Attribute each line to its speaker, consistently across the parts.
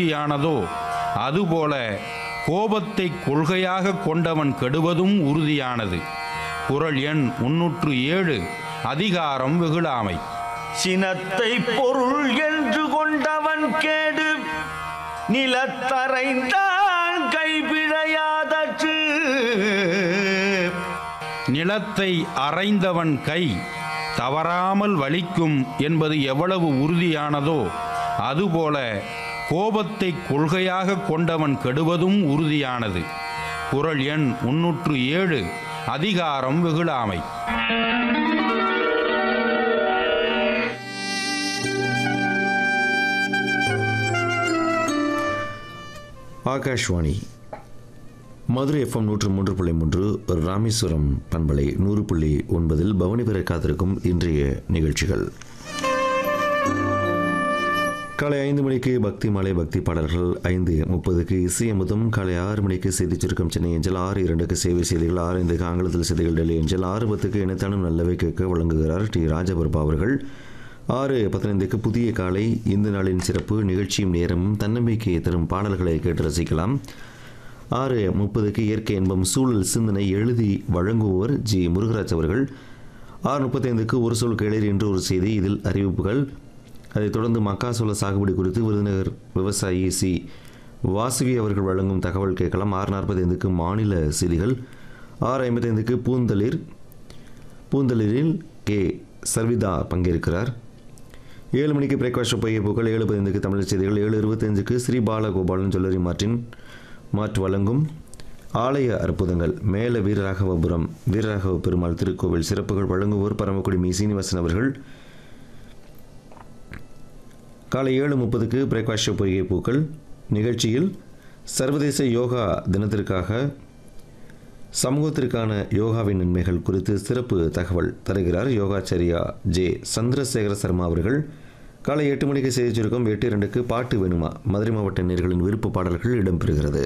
Speaker 1: உறுதியானதோ அதுபோல கோபத்தை கொள்கையாக கொண்டவன் கெடுவதும் உறுதியானது குறள் எண் முன்னூற்று ஏழு அதிகாரம் வெகுளாமை
Speaker 2: சினத்தை பொருள் என்று கொண்டவன் கேடு நிலத்தரைந்தான் கைபிழையாதற்று
Speaker 1: நிலத்தை அறைந்தவன் கை தவறாமல் வலிக்கும் என்பது எவ்வளவு உறுதியானதோ அதுபோல கோபத்தை கொள்கையாக கொண்டவன் கெடுவதும் உறுதியானது குறள் எண் முன்னூற்று ஏழு அதிகாரம் வெகுளாமை
Speaker 3: ஆகாஷ்வாணி மதுரை எஃப்எம் நூற்று மூன்று புள்ளி மூன்று ராமேஸ்வரம் பண்பலை நூறு புள்ளி ஒன்பதில் பவனி பெற காத்திருக்கும் இன்றைய நிகழ்ச்சிகள் காலை ஐந்து மணிக்கு பக்தி மாலை பக்தி பாடல்கள் ஐந்து முப்பதுக்கு இசையமுதும் காலை ஆறு மணிக்கு செய்தி சுருக்கம் சென்னை ஏஞ்சல் ஆறு இரண்டுக்கு சேவை செய்திகள் ஆறு ஐந்துக்கு ஆங்கிலத்தில் செய்திகள் டெல்லி ஏஞ்சல் ஆறு பத்துக்கு இணைத்தானும் நல்லவை கேட்க வழங்குகிறார் டி ராஜபர்பா அவர்கள் ஆறு பதினைந்துக்கு புதிய காலை இந்த நாளின் சிறப்பு நிகழ்ச்சியும் நேரமும் தன்னம்பிக்கையை தரும் பாடல்களை கேட்டு ரசிக்கலாம் ஆறு முப்பதுக்கு இயற்கை இன்பம் சூழல் சிந்தனை எழுதி வழங்குவோர் ஜி முருகராஜ் அவர்கள் ஆறு முப்பத்தைந்துக்கு ஒரு சொல் கேளீர் என்று ஒரு செய்தி இதில் அறிவிப்புகள் அதைத் தொடர்ந்து மக்காசோள சாகுபடி குறித்து விருதுநகர் விவசாயி சி வாசுகி அவர்கள் வழங்கும் தகவல் கேட்கலாம் ஆறு நாற்பத்தைந்துக்கு மாநில செய்திகள் ஆறு ஐம்பத்தைந்துக்கு பூந்தளிர் பூந்தளிரில் கே சர்விதா பங்கேற்கிறார் ஏழு மணிக்கு பிரேக்ஃபாஸ்ட் பைய பூக்கள் ஏழு பதினைந்துக்கு தமிழ் செய்திகள் ஏழு இருபத்தஞ்சுக்கு ஸ்ரீ பாலகோபாலன் ஜுவல்லரி மார்ட்டின் மாற்று வழங்கும் ஆலய அற்புதங்கள் மேல வீரராகவபுரம் வீரராகவ பெருமாள் திருக்கோவில் சிறப்புகள் வழங்குவோர் பரமக்குடி மீ சீனிவாசன் அவர்கள் காலை ஏழு முப்பதுக்கு பிரேக்ஃபாஸ்ட் பொய்கை பூக்கள் நிகழ்ச்சியில் சர்வதேச யோகா தினத்திற்காக சமூகத்திற்கான யோகாவின் நன்மைகள் குறித்து சிறப்பு தகவல் தருகிறார் யோகாச்சாரியா ஜே சந்திரசேகர சர்மா அவர்கள் காலை எட்டு மணிக்கு செய்தி சுருக்கம் எட்டு இரண்டுக்கு பாட்டு வேணுமா மதுரை மாவட்ட நேர்களின் விருப்ப பாடல்கள் இடம்பெறுகிறது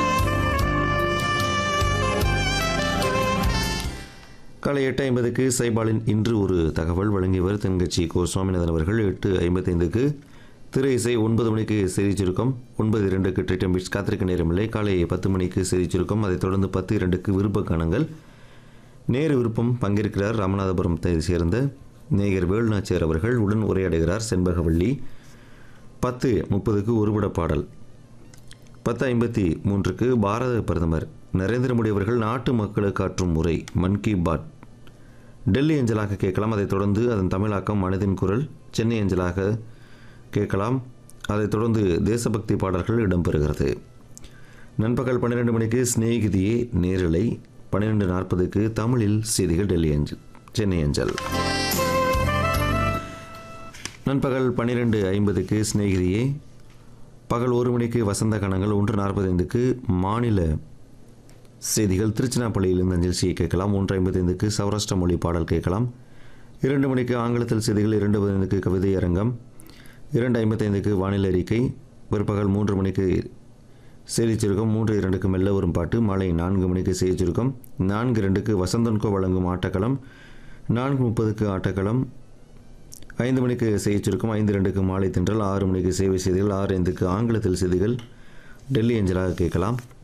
Speaker 3: காலை எட்டு ஐம்பதுக்கு சைபாலின் இன்று ஒரு தகவல் வழங்கியவர் தென்கட்சி கோ சுவாமிநாதன் அவர்கள் எட்டு ஐம்பத்தைந்துக்கு திரை இசை ஒன்பது மணிக்கு செய்தி சுருக்கம் ஒன்பது இரண்டுக்கு ட்ரீட்டம் பீட்ஸ் காத்திருக்க நேரமில்லை காலை பத்து மணிக்கு செய்தி சுருக்கம் அதைத் தொடர்ந்து பத்து இரண்டுக்கு விருப்ப காணங்கள் நேரு விருப்பம் பங்கேற்கிறார் ராமநாதபுரத்தை சேர்ந்த நேயர் வேலுநாச்சியார் அவர்கள் உடன் உரையாடுகிறார் செண்பகவள்ளி பத்து முப்பதுக்கு ஒருபட பாடல் பத்து ஐம்பத்தி மூன்றுக்கு பாரத பிரதமர் நரேந்திர மோடி அவர்கள் நாட்டு மக்களுக்கு ஆற்றும் முறை மன் கி பாத் டெல்லி அஞ்சலாக கேட்கலாம் அதைத் தொடர்ந்து அதன் தமிழாக்கம் மனதின் குரல் சென்னை அஞ்சலாக கேட்கலாம் அதைத் தொடர்ந்து தேசபக்தி பாடல்கள் இடம்பெறுகிறது நண்பகல் பன்னிரெண்டு மணிக்கு சிநேகிதியே நேரலை பன்னிரெண்டு நாற்பதுக்கு தமிழில் செய்திகள் டெல்லி அஞ்சல் சென்னை அஞ்சல் நண்பகல் பன்னிரெண்டு ஐம்பதுக்கு சிநேகிதியே பகல் ஒரு மணிக்கு வசந்த கணங்கள் ஒன்று நாற்பத்தைந்துக்கு மாநில செய்திகள் திருச்சினாப்பள்ளியிலிருந்து அஞ்சல் செய்ய கேட்கலாம் ஒன்று ஐம்பத்தைந்துக்கு சௌராஷ்டிர மொழி பாடல் கேட்கலாம் இரண்டு மணிக்கு ஆங்கிலத்தில் செய்திகள் இரண்டு பதினைந்துக்கு கவிதை அரங்கம் இரண்டு ஐம்பத்தைந்துக்கு வானிலை அறிக்கை பிற்பகல் மூன்று மணிக்கு செய்திச் சுருக்கம் மூன்று இரண்டுக்கு மெல்ல வரும் பாட்டு மாலை நான்கு மணிக்கு செய்திச் சுருக்கம் நான்கு இரண்டுக்கு வசந்தன்கோ வழங்கும் ஆட்டக்களம் நான்கு முப்பதுக்கு ஆட்டக்களம் ஐந்து மணிக்கு செய்திச் சுருக்கம் ஐந்து ரெண்டுக்கு மாலை தின்றல் ஆறு மணிக்கு சேவை செய்திகள் ஆறு ஐந்துக்கு ஆங்கிலத்தில் செய்திகள் டெல்லி அஞ்சலாக கேட்கலாம்